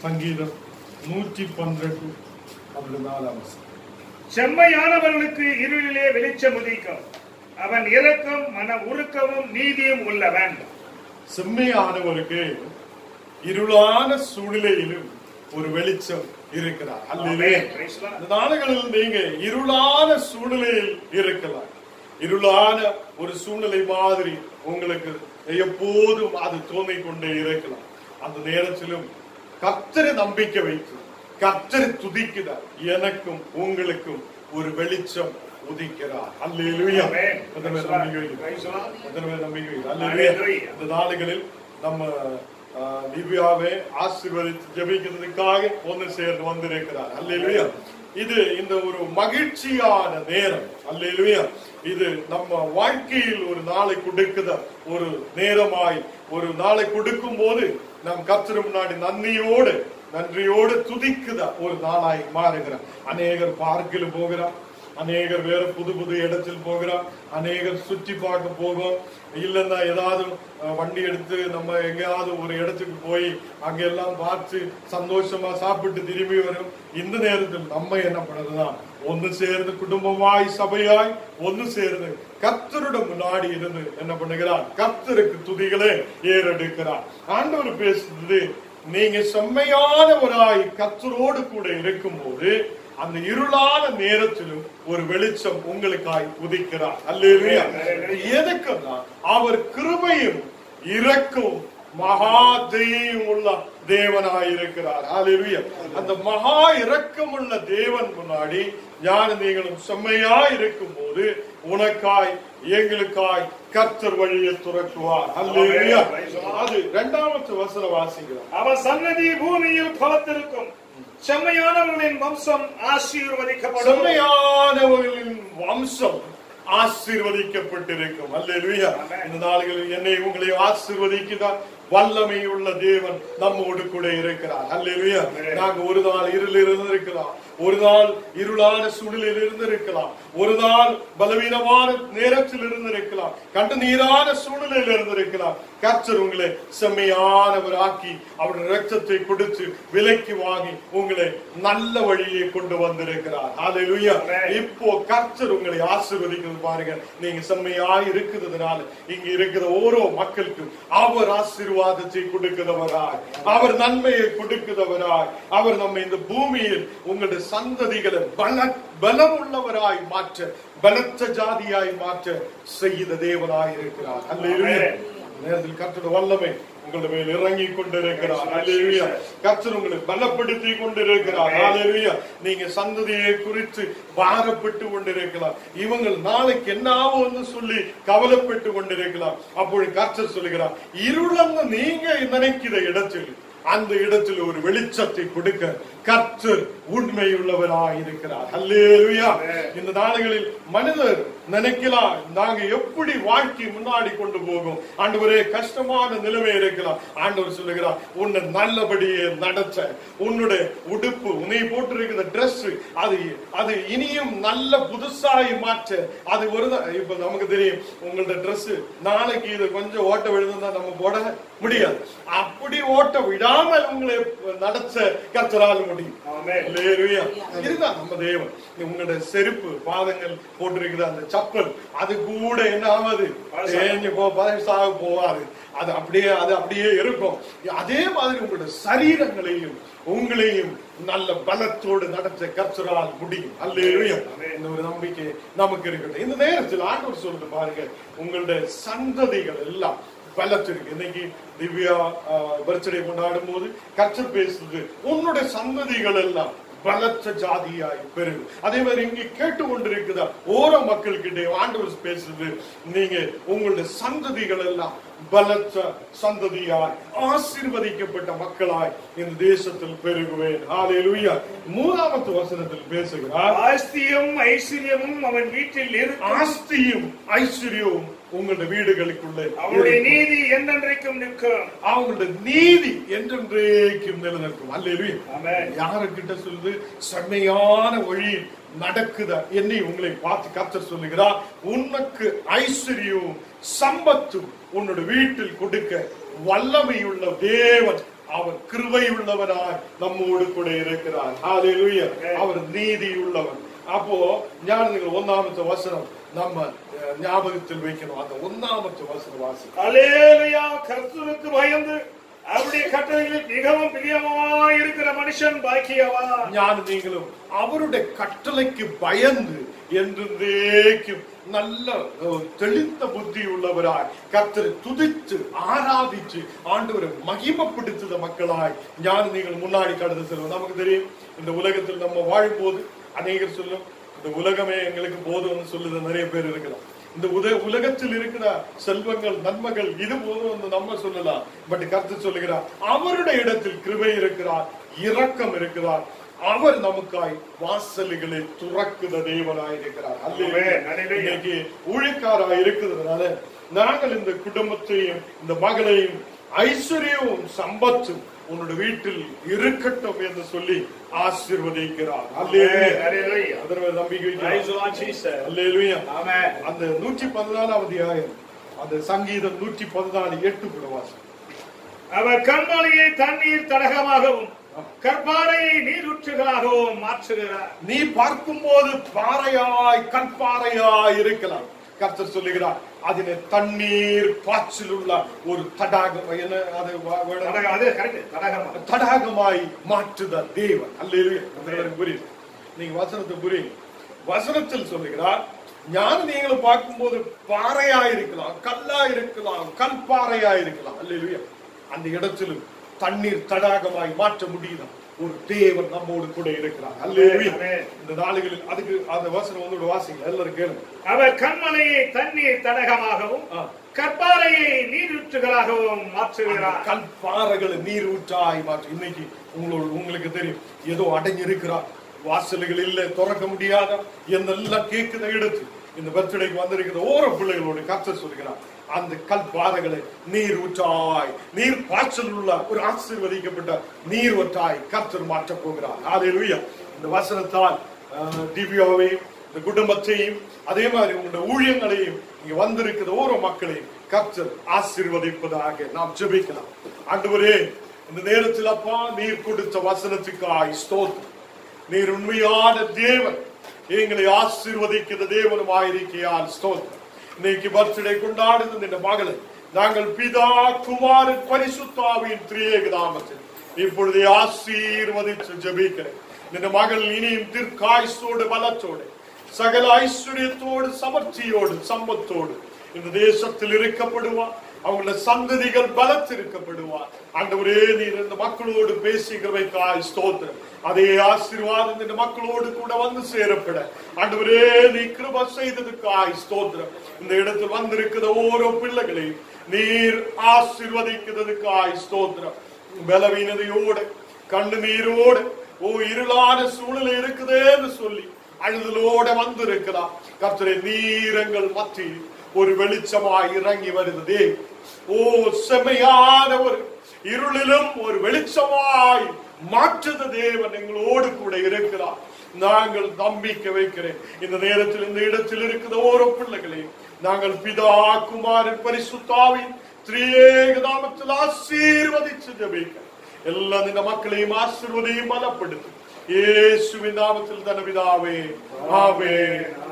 சங்கீதம் நூற்றி பன்னிரண்டு அதில் நாலாம் வசனம். செம்மையானவர்களுக்கு இருளிலே வெளிச்சம் உதிக்கும் அவன் இரக்கம் மன உருக்கமும் நீதியும் உள்ளவன் செம்மையானவருக்கு இருளான சூழ்நிலையிலும் ஒரு வெளிச்சம் இருக்கிறார் அல்லேலூயா. Amen. Praise the Lord. இந்த நாடுகளில் நீங்க இருளான சூழ்நிலையில் இருக்கலாம் இருளான ஒரு சூழ்நிலை மாதிரி உங்களுக்கு எப்போதும் அது தோன்றிக் கொண்டே இருக்கலாம் அந்த நேரத்திலும் கர்த்தரை நம்பிக்கை வைத்து கர்த்தரை துதிக்கிறார் எனக்கும் உங்களுக்கும் ஒரு வெளிச்சம் உதிக்கிறார் அல்லேலூயா Amen. எத்தனை பேர் நம்பிக்கை வைக்கிறீங்க? Praise the Lord. எத்தனை பேர் நம்பிக்கை வைக்கிறீங்க? அல்லேலூயா. Hallelujah. இந்த நாடுகளில் நம்ம ஆஹ், லிபியாவை ஆசீர்வதித்து ஜெபிக்கிறதுக்காக ஒன்று சேர்ந்து வந்திருக்கிறார் அல்லேலூயா இது இந்த ஒரு மகிழ்ச்சியான நேரம் அல்லேலூயா இது நம்ம வாழ்க்கையில் ஒரு நாளை கொடுக்குத ஒரு நேரமாய் ஒரு நாளை கொடுக்கும் போது நம் கத்திர முன்னாடி நன்றியோடு நன்றியோடு துதிக்குத ஒரு நாளாய் மாறுகிறார் அநேகர் பார்க்கில் போகிறார் அநேகர் வேற புது புது இடத்தில் போகிறோம் அநேகர் சுற்றி பார்க்க போகும் இல்லைன்னா ஏதாவது அஹ், வண்டி எடுத்து நம்ம எங்கேயாவது ஒரு இடத்துக்கு போய் அங்கெல்லாம் பார்த்து சந்தோஷமா சாப்பிட்டு திரும்பி வரும் இந்த நேரத்தில் நம்ம என்ன பண்ணுறதுனா ஒன்று சேர்ந்து குடும்பமாய் சபையாய் ஒன்று சேர்ந்து கர்த்தருட முன்னாடி இருந்து என்ன பண்ணுகிறார் கர்த்தருக்கு துதிகளை ஏறெடுக்கிறார் ஆண்டவர் பேசுறது நீங்க செம்மையானவராய் கர்த்தரோடு கூட இருக்கும்போது அந்த இருளான நேரத்திலும் ஒரு வெளிச்சம் உங்களுக்காய் உதிக்கிறார் அல்லேலூயா எதுக்குன்னா அவர் கிருபையும் இரக்கும் மகா தெய்வம் உள்ள தேவனாய் இருக்கிறார் அல்லேலூயா அந்த மகா இரக்கமுள்ள தேவன் முன்னாடி ஞான நீங்களும் செம்மையா இருக்கும் போது உனக்காய் எங்களுக்காய் கர்த்தர் வழியை துறக்குவார் அல்லேலூயா அது இரண்டாவது வசன வாசிக்கிறோம் அவன் சன்னதி பூமியில் பலத்திருக்கும் செம்மையானவர்களின் வம்சம் ஆசீர்வதிக்கப்படும் செம்மையானவர்களின் வம்சம் ஆசீர்வதிக்கப்பட்டிருக்கும் அல்லேலூயா இந்த நாடுகளில் என்னை உங்களை ஆசீர்வதிக்கிறார் வல்லமை உள்ள தேவன் நம்மோடு கூட இருக்கிறார் அல்லேலூயா நாங்க ஒரு நாள் இருளில் இருந்திருக்கலாம் ஒரு நாள் இருளான சூழலில் இருந்திருக்கலாம் ஒரு நாள் பலவீனமான நேரத்தில் இருந்திருக்கலாம் கண்டு நீரான சூழ்நிலையில் இருந்திருக்கலாம் கர்த்தர் உங்களை செம்மையானவர் ஆக்கி அவருடைய ரத்தத்தை கொடுத்து விலைக்கு வாங்கி உங்களை நல்ல வழியை கொண்டு வந்திருக்கிறார் ஹalleluya இப்போ கர்த்தர் உங்களை ஆசீர்வதிக்கிறது பாருங்க நீங்க செம்மையாய் இருக்கிறதுனால இங்க இருக்கிற ஓரோ மக்களுக்கும் அவர் ஆசீர்வாதத்தை கொடுக்கிறவராய் அவர் நன்மையை கொடுக்கிறவராய் அவர் நம்ம இந்த பூமியில் உங்களுடைய சந்ததிகளை பல பலம் உள்ளவராய் மாற்ற பலத்த ஜாதியாய் மாற்ற செய்த தேவனாய் இருக்கிறார் அல்லேலூயா நேரத்தில் கர்த்தருடைய வல்லமை உங்களுடைய மேல் இறங்கி கொண்டிருக்கிறார் அல்லேலூயா கர்த்தர் உங்களை பலப்படுத்தி கொண்டிருக்கிறார் அல்லேலூயா நீங்க சந்ததியை குறித்து பாரப்பட்டு கொண்டிருக்கலாம் இவங்க நாளைக்கு என்ன ஆகும்னு சொல்லி கவலைப்பட்டு கொண்டிருக்கலாம் அப்பொழுது கர்த்தர் சொல்லுகிறார் இருளங்க நீங்க நினைக்கிற இடத்தில் அந்த இடத்தில் ஒரு வெளிச்சத்தை கொடுக்க கர்த்தர் உண்மையுள்ளவராய் இருக்கிறார் அல்லேலூயா இந்த நாடுகளில் மனிதர் நினைக்கலாம் நாங்க எப்படி வாழ்க்கை முன்னாடி கொண்டு போகும் ஆண்டவரே கஷ்டமான நிலைமை இருக்கலாம் ஆண்டவர் சொல்லுகிறார் உன்னை நல்லபடியே நடத்த உன்னுடைய உடுப்பு உன்னை போட்டிருக்கிற Dress அது அது இனியும் நல்ல புதுசாய் மாற்ற அது ஒரு நா- இப்ப நமக்கு தெரியும் உங்களோட Dress நாளைக்கு இது கொஞ்சம் ஓட்ட விழுந்தா நம்ம போட முடியாது அப்படி ஓட்ட விடாமல் உங்களை நடத்த கத்தரால் முடியும் ஆமென். அல்லேலூயா. இதுதான் நம்ம தேவன் உங்களோட செருப்பு பாதங்கள் போட்டிருக்கிற அந்த சப்பல் அது கூட என்ன ஆகாது தேஞ்சு போ பழசாக போகாது அது அப்படியே அது அப்படியே இருக்கும் அதே மாதிரி உங்களோட சரீரங்களையும் உங்களையும் நல்ல பலத்தோடு நடத்த கர்த்தரால் முடியும் அல்லேலூயா இந்த ஒரு நம்பிக்கை நமக்கு இருக்கட்டும் இந்த நேரத்தில் ஆண்டவர் சொல்றது பாருங்க உங்களுடைய சந்ததிகள் எல்லாம் பலத்திருக்கு இன்னைக்கு திவ்யா பர்த்டே கொண்டாடும் போது கர்த்தர் பேசுது உன்னுடைய சந்ததிகள் எல்லாம் பலத்த ஜாதியாய் பெருகும் அதே மாதிரி இங்க கேட்டு கொண்டிருக்குதா ஓர மக்கள் கிட்டே ஆண்டவர் பேசுது நீங்க உங்களுடைய சந்ததிகள் எல்லாம் பலத்த சந்ததியாய் ஆசீர்வதிக்கப்பட்ட மக்களாய் இந்த தேசத்தில் பெருகுவேன் ஹalleluya மூணாவது வசனத்தில் பேசுகிறார் ஆஸ்தியும் ஐஸ்வர்யமும் அவன் வீட்டில் இருக்கும் ஆஸ்தியும் ஐஸ்வர்யവും உங்களுடைய வீடுகளுக்குள்ளே அவருடைய இருக்கும். நீதி என்றென்றைக்கும் நிற்கும் அவங்களுடைய நீதி என்றென்றைக்கும் நிலநிற்கும் அல்லேலூயா ஆமென். யாருக்கிட்ட சொல்லுது செம்மையான வழியில் நடக்குதா என்னை உங்களை பார்த்து கர்த்தர் சொல்லுகிறார் உனக்கு ஐஸ்வர்யവും சம்பத்தும் உன்னோட வீட்டில் கொடுக்க வல்லமையுள்ள தேவன் அவர் கிருபை உள்ளவராய் நம்மோடு கூட இருக்கிறார் ஹalleluya அவர் நீதி உள்ளவர் அப்போ ஞானங்கள் ஒன்னாமത്തെ வசனம் நம்ம அஹ், ஞாபகத்தில் வைக்கணும் அந்த ஒன்னாமത്തെ வசனம் வாசி அலேலுயா கர்த்தருக்கு பயந்து அவருடைய கட்டளைகளில் மிகவும் பிரியமாய் இருக்கிற மனுஷன் பாக்கியவா ഞാൻ നീങ്ങളും അവരുടെ കട്ടളയ്ക്ക് ഭയന്ന് என்றேக்கும் நல்ல அஹ், தெளிந்த புத்தியுள்ளவராய் கர்த்தரை துதித்து ஆராதிச்சு ஆண்டவரை மகிமைப்படுத்துத மக்களாய் ஞான நீங்கள் முன்னாடி கடந்து செல்வோம் நமக்கு தெரியும் இந்த உலகத்தில் நம்ம வாழும்போது அநேகர் சொல்லும் இந்த உலகமே எங்களுக்கு போதும்னு சொல்லுது நிறைய பேர் இருக்கலாம் இந்த உத உலகத்தில் இருக்கிற செல்வங்கள் நன்மைகள் இது போதும் நம்ம சொல்லலாம் பட் கருத்து சொல்லுகிறார் அவருடைய இடத்தில் கிருபை இருக்கிறார் இரக்கம் இருக்கிறார் அவர் நமக்காய் வாசல்களை துறக்குத தேவனாய் இருக்கிறார் அல்லேலூயா. ஆமென். அல்லேலூயா. இன்னைக்கு ஊழியக்காராய் இருக்கிறதுனால நாங்கள் இந்த குடும்பத்தையும் இந்த மகளையும் ஐஸ்வர்யமும் சம்பத்தும் உன்னோட வீட்டில் இருக்கட்டும் என்று சொல்லி ஆசீர்வதிக்கிறார் அல்லேலூயா. அல்லேலூயா. அதற்கு நம்பிக்கை Praise வைக்கிறோம். the Lord Jesus. Hallelujah. Amen. அந்த நூற்றி பதினாலாம் அத்தியாயம் அந்த சங்கீதம் நூற்றி பதினாலு எட்டு கூட வாசி அவர் கண்மலையை தண்ணீர் தடகமாகவும் கற்பாறையை நீரூற்றுகளாகவும் மாற்றுகிறார் நீ பார்க்கும்போது பாறையாய் கற்பாறையாய் இருக்கலாம் கர்த்தர் சொல்லுகிறார் அதிலே தண்ணீர் பாய்ச்சல் உள்ள ஒரு தடாகம் என்ன அது வ- வேணும்? தடகம், அது கரெக்ட் தடகமா தடாகமாய் மாற்றுத தேவன் அல்லேலூயா உங்களுக்கு புரியுது நீங்க வசனத்தை புரியுங்க வசனத்தில் சொல்லுகிறார் ஞான நீங்களும் பார்க்கும்போது பாறையா இருக்கலாம் கல்லா இருக்கலாம் கல் பாறையா இருக்கலாம் அல்லேலூயா அந்த இடத்திலும் தண்ணீர் தடாகமாய் மாற்ற முடியுதா ஒரு தேவன் நம்மோடு கூட இருக்கிறார் அல்லேலூயா ஆமென். இந்த நாளுகளில் அதுக்கு அந்த வசனம் வந்து வாசிங்க எல்லாரும் கேளுங்க அவர் கண்மலையை தண்ணீர் தடகமாகவும் ஆ. கற்பாறையை நீரூற்றுகளாகவும் மாற்றுகிறார் கல் பாறைகளை நீர் ஊற்றாய் மாற்று இன்னைக்கு உங்களோட உங்களுக்கு தெரியும் ஏதோ அடங்கி இருக்கிறார் வாசல்கள் இல்ல திறக்க முடியாத என்னெல்லாம் கேட்குத எடுத்து இந்த பர்த்டேக்கு வந்திருக்கிற ஓர பிள்ளைகளோட கர்த்தர் சொல்கிறார் அந்த கல் பாறைகளை நீர் ஊற்றாய் நீர் பாய்ச்சல் உள்ள ஒரு ஆசீர்வதிக்கப்பட்ட நீர் ஒற்றாய் கர்த்தர் மாற்றப் போகிறார் ஹalleluya இந்த வசனத்தால் அஹ், திவ்யாவையும் இந்த குடும்பத்தையும் அதே மாதிரி உங்களுடைய ஊழியங்களையும் இங்க வந்திருக்கிற ஓரோ மக்களையும் கர்த்தர் ஆசீர்வதிப்பதாக நாம் ஜெபிக்கலாம் ஆண்டவரே இந்த நேரத்தில் அப்பா நீர் கொடுத்த வசனத்துக்காய் ஸ்தோத்திரம் நீர் உண்மையான தேவன் எங்களை ஆசீர்வதிக்கிற தேவனுமாயிருக்கையால் ஸ்தோத்திரம் இன்னைக்கு பர்த்டே கொண்டாடுது இந்த மகளை நாங்கள் பிதா குமாரன் பரிசுத்தாவின் திரியேக நாமத்தில் இப்பொழுது ஆசீர்வதித்து ஜெபிக்கிறேன் இந்த மகள் இனியும் தீர்க்காயுசோடு பலத்தோடு சகல ஐஸ்வர்யத்தோடு சமர்த்தியோடு சம்பத்தோடு இந்த தேசத்தில் இருக்கப்படுவார் அவங்கள சந்ததிகள் பலத்திருக்கப்படுவார் ஆண்டவரே நீர் இந்த மக்களோடு பேசுகிறவைக்காய் ஸ்தோத்திரம் அதே ஆசீர்வாதம் இந்த மக்களோடு கூட வந்து சேரப்பட ஆண்டவரே நீ கிருப செய்ததுக்காய் ஸ்தோத்திரம் இந்த இடத்தில் வந்திருக்கிற ஓரோ பிள்ளைகளையும் நீர் ஆசீர்வதிக்கிறதுக்காய் ஸ்தோத்திரம் பலவீனதையோடு கண்ணு நீரோடு ஓ இருளான சூழ்நிலை இருக்குதேன்னு சொல்லி அழுதலோட வந்திருக்கலாம் கர்த்தரை நீரங்கள் மத்தியில் ஒரு வெளிச்சமாய் இறங்கி வருது ஓ செம்மையான ஒரு இருளிலும் ஒரு வெளிச்சமாய் மாற்றுத தேவன் எங்களோடு கூட இருக்கிறார் நாங்கள் நம்பிக்கை வைக்கிறேன் இந்த நேரத்தில் இந்த இடத்தில் இருக்கிற ஓரோ பிள்ளைகளையும் நாங்கள் பிதா குமாரன் பரிசுத்தாவின் திரியேக நாமத்தில் ஆசீர்வதிச்சு ஜெபிக்கிறேன் എല്ലാ നിന്റെ മക്കളെയും ആശീർവദിയും ബലപ്പെടുത്തും യേശുവിൻ നാമത്തിൽ തന്നെ പിതാവേ ആവേ